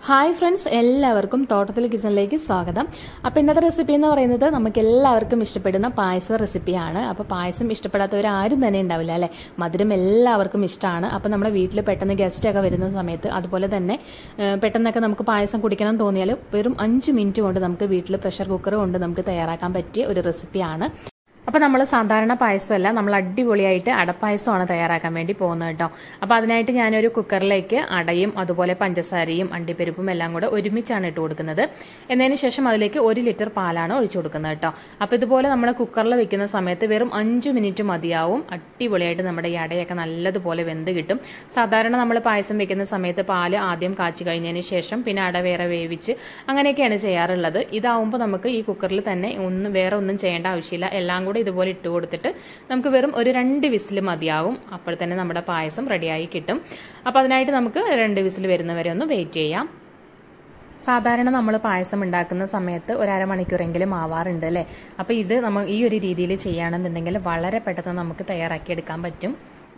hi friends എല്ലാവർക്കും തോട്ടത്തിൽ കിച്ചണിലേക്ക് സ്വാഗതം അപ്പോൾ ഇന്നത്തെ റെസിപ്പി എന്ന് പറയുന്നത് നമുക്ക് എല്ലാവർക്കും ഇഷ്ടപ്പെടുന്ന പായസ റെസിപ്പിയാണ് അപ്പോൾ പായസം ഇഷ്ടപ്പെടാത്തവർ ആരും തന്നെ ഉണ്ടാവില്ല അല്ലേ മധുരം എല്ലാവർക്കും ഇഷ്ടമാണ് അപ്പോൾ നമ്മുടെ വീട്ടിൽ പെട്ടെന്ന് ഗസ്റ്റൊക്കെ വരുന്ന സമയത്ത് അതുപോലെ തന്നെ ഏഹ്, പെട്ടെന്നൊക്കെ നമുക്ക് പായസം കുടിക്കണം എന്ന് തോന്നിയാൽ വെറും അഞ്ച് മിനിറ്റ് കൊണ്ട് നമുക്ക് വീട്ടിൽ പ്രഷർ കുക്കർ കൊണ്ട് നമുക്ക് തയ്യാറാക്കാൻ പറ്റിയ ഒരു റെസിപ്പിയാണ് അപ്പോൾ നമ്മൾ സാധാരണ പായസമല്ല നമ്മൾ അടിപൊളിയായിട്ട് അടപ്പായസമാണ് തയ്യാറാക്കാൻ വേണ്ടി പോകുന്നത് കേട്ടോ അപ്പോൾ അതിനായിട്ട് ഞാനൊരു കുക്കറിലേക്ക് അടയും അതുപോലെ പഞ്ചസാരയും അണ്ടിപ്പരിപ്പും എല്ലാം കൂടെ ഒരുമിച്ചാണ് ഇട്ട് കൊടുക്കുന്നത് എന്നതിന് ശേഷം അതിലേക്ക് ഒരു ലിറ്റർ പാലാണ് ഒഴിച്ചു കൊടുക്കുന്നത് കേട്ടോ അപ്പോൾ ഇതുപോലെ നമ്മൾ കുക്കറിൽ വെക്കുന്ന സമയത്ത് വെറും അഞ്ച് മിനിറ്റ് മതിയാവും അടിപൊളിയായിട്ട് നമ്മുടെ ഈ അടയൊക്കെ നല്ലതുപോലെ വെന്ത് കിട്ടും സാധാരണ നമ്മൾ പായസം വെക്കുന്ന സമയത്ത് പാല് ആദ്യം കാച്ചി കഴിഞ്ഞതിന് ശേഷം പിന്നെ അട വേറെ വേവിച്ച് അങ്ങനെയൊക്കെയാണ് ചെയ്യാറുള്ളത് ഇതാവുമ്പോൾ നമുക്ക് ഈ കുക്കറിൽ തന്നെ ഒന്നും വേറെ ഒന്നും ചെയ്യേണ്ട ആവശ്യമില്ല എല്ലാം കൂടെ ഇതുപോലെ ഇട്ട് കൊടുത്തിട്ട് നമുക്ക് വെറും ഒരു രണ്ട് വിസിൽ മതിയാവും അപ്പോൾ തന്നെ നമ്മുടെ പായസം റെഡിയായി കിട്ടും അപ്പോൾ അതിനായിട്ട് നമുക്ക് രണ്ട് വിസിൽ വരുന്നവരെ ഒന്ന് വെയിറ്റ് ചെയ്യാം സാധാരണ നമ്മൾ പായസം ഉണ്ടാക്കുന്ന സമയത്ത് ഒരു അരമണിക്കൂറെങ്കിലും ആവാറുണ്ട് അല്ലേ അപ്പോൾ ഇത് നമ്മൾ ഈ ഒരു രീതിയിൽ ചെയ്യുകയാണെന്നുണ്ടെങ്കിൽ വളരെ പെട്ടെന്ന് നമുക്ക് തയ്യാറാക്കിയെടുക്കാൻ പറ്റും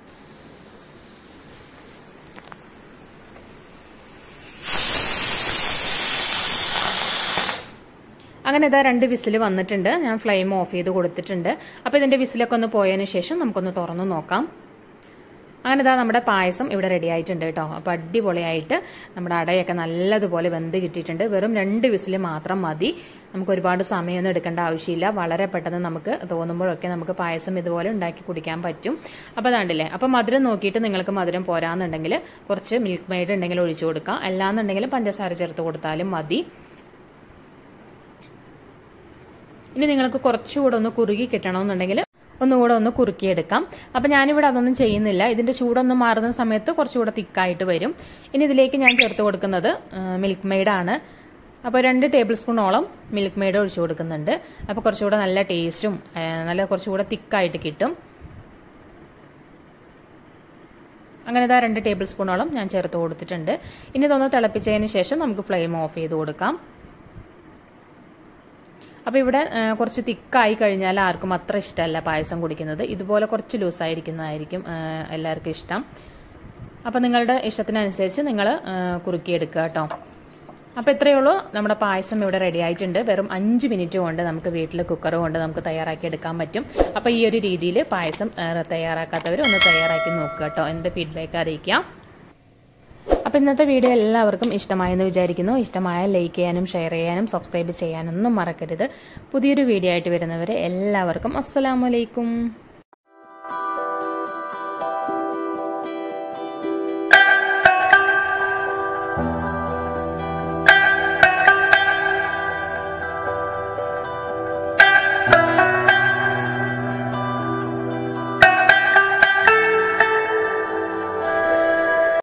അങ്ങനെ ഇതാ രണ്ട് വിസിൽ വന്നിട്ടുണ്ട് ഞാൻ ഫ്ലെയിം ഓഫ് ചെയ്ത് കൊടുത്തിട്ടുണ്ട് അപ്പോൾ ഇതിൻ്റെ വിസിലൊക്കെ ഒന്ന് പോയതിന് ശേഷം നമുക്കൊന്ന് തുറന്നു നോക്കാം അങ്ങനെ ഇതാ നമ്മുടെ പായസം ഇവിടെ റെഡി ആയിട്ടുണ്ട് കേട്ടോ അപ്പോൾ അടിപൊളിയായിട്ട് നമ്മുടെ അടയൊക്കെ നല്ലതുപോലെ വെന്ത് കിട്ടിയിട്ടുണ്ട് വെറും രണ്ട് വിസിൽ മാത്രം മതി നമുക്ക് ഒരുപാട് സമയമൊന്നും എടുക്കേണ്ട ആവശ്യമില്ല വളരെ പെട്ടെന്ന് നമുക്ക് തോന്നുമ്പോഴൊക്കെ നമുക്ക് പായസം ഇതുപോലെ ഉണ്ടാക്കി കുടിക്കാൻ പറ്റും അപ്പോൾ അതാണ്ടില്ലേ അപ്പോൾ മധുരം നോക്കിയിട്ട് നിങ്ങൾക്ക് മധുരം പോരാന്നുണ്ടെങ്കിൽ കുറച്ച് മിൽക്ക് മെയ്ഡ് ഉണ്ടെങ്കിൽ ഒഴിച്ചു കൊടുക്കാം അല്ലാന്നുണ്ടെങ്കിൽ പഞ്ചസാര ചേർത്ത് കൊടുത്താലും മതി ഇനി നിങ്ങൾക്ക് കുറച്ചുകൂടെ ഒന്ന് കുറുകി കിട്ടണമെന്നുണ്ടെങ്കിൽ ഒന്നുകൂടെ ഒന്ന് കുറുക്കിയെടുക്കാം അപ്പം ഞാനിവിടെ അതൊന്നും ചെയ്യുന്നില്ല ഇതിൻ്റെ ചൂടൊന്നും മാറുന്ന സമയത്ത് കുറച്ചുകൂടെ തിക്കായിട്ട് വരും ഇനി ഇതിലേക്ക് ഞാൻ ചേർത്ത് കൊടുക്കുന്നത് മിൽക്ക് മെയ്ഡാണ് അപ്പോൾ രണ്ട് ടേബിൾ സ്പൂണോളം മിൽക്ക് മെയ്ഡ് ഒഴിച്ചു കൊടുക്കുന്നുണ്ട് അപ്പോൾ കുറച്ചുകൂടെ നല്ല ടേസ്റ്റും നല്ല കുറച്ചുകൂടെ തിക്കായിട്ട് കിട്ടും അങ്ങനെ ഇതാ രണ്ട് ടേബിൾ സ്പൂണോളം ഞാൻ ചേർത്ത് കൊടുത്തിട്ടുണ്ട് ഇനി ഇതൊന്ന് തിളപ്പിച്ചതിന് ശേഷം നമുക്ക് ഫ്ലെയിം ഓഫ് ചെയ്ത് കൊടുക്കാം അപ്പോൾ ഇവിടെ കുറച്ച് തിക്കായി കഴിഞ്ഞാൽ ആർക്കും അത്ര ഇഷ്ടമല്ല പായസം കുടിക്കുന്നത് ഇതുപോലെ കുറച്ച് ലൂസായിരിക്കുന്നതായിരിക്കും എല്ലാവർക്കും ഇഷ്ടം അപ്പോൾ നിങ്ങളുടെ ഇഷ്ടത്തിനനുസരിച്ച് നിങ്ങൾ കുറുക്കിയെടുക്കുക കേട്ടോ അപ്പോൾ ഇത്രയേ ഉള്ളൂ നമ്മുടെ പായസം ഇവിടെ റെഡി ആയിട്ടുണ്ട് വെറും അഞ്ച് മിനിറ്റ് കൊണ്ട് നമുക്ക് വീട്ടിൽ കുക്കർ കൊണ്ട് നമുക്ക് തയ്യാറാക്കി എടുക്കാൻ പറ്റും അപ്പോൾ ഈ ഒരു രീതിയിൽ പായസം തയ്യാറാക്കാത്തവർ ഒന്ന് തയ്യാറാക്കി നോക്കുക കേട്ടോ എന്നിട്ട് ഫീഡ്ബാക്ക് അറിയിക്കാം അപ്പോൾ ഇന്നത്തെ വീഡിയോ എല്ലാവർക്കും ഇഷ്ടമായെന്ന് വിചാരിക്കുന്നു ഇഷ്ടമായ ലൈക്ക് ചെയ്യാനും ഷെയർ ചെയ്യാനും സബ്സ്ക്രൈബ് ചെയ്യാനൊന്നും മറക്കരുത് പുതിയൊരു വീഡിയോ ആയിട്ട് വരുന്നവരെ എല്ലാവർക്കും അസ്സലാമലൈക്കും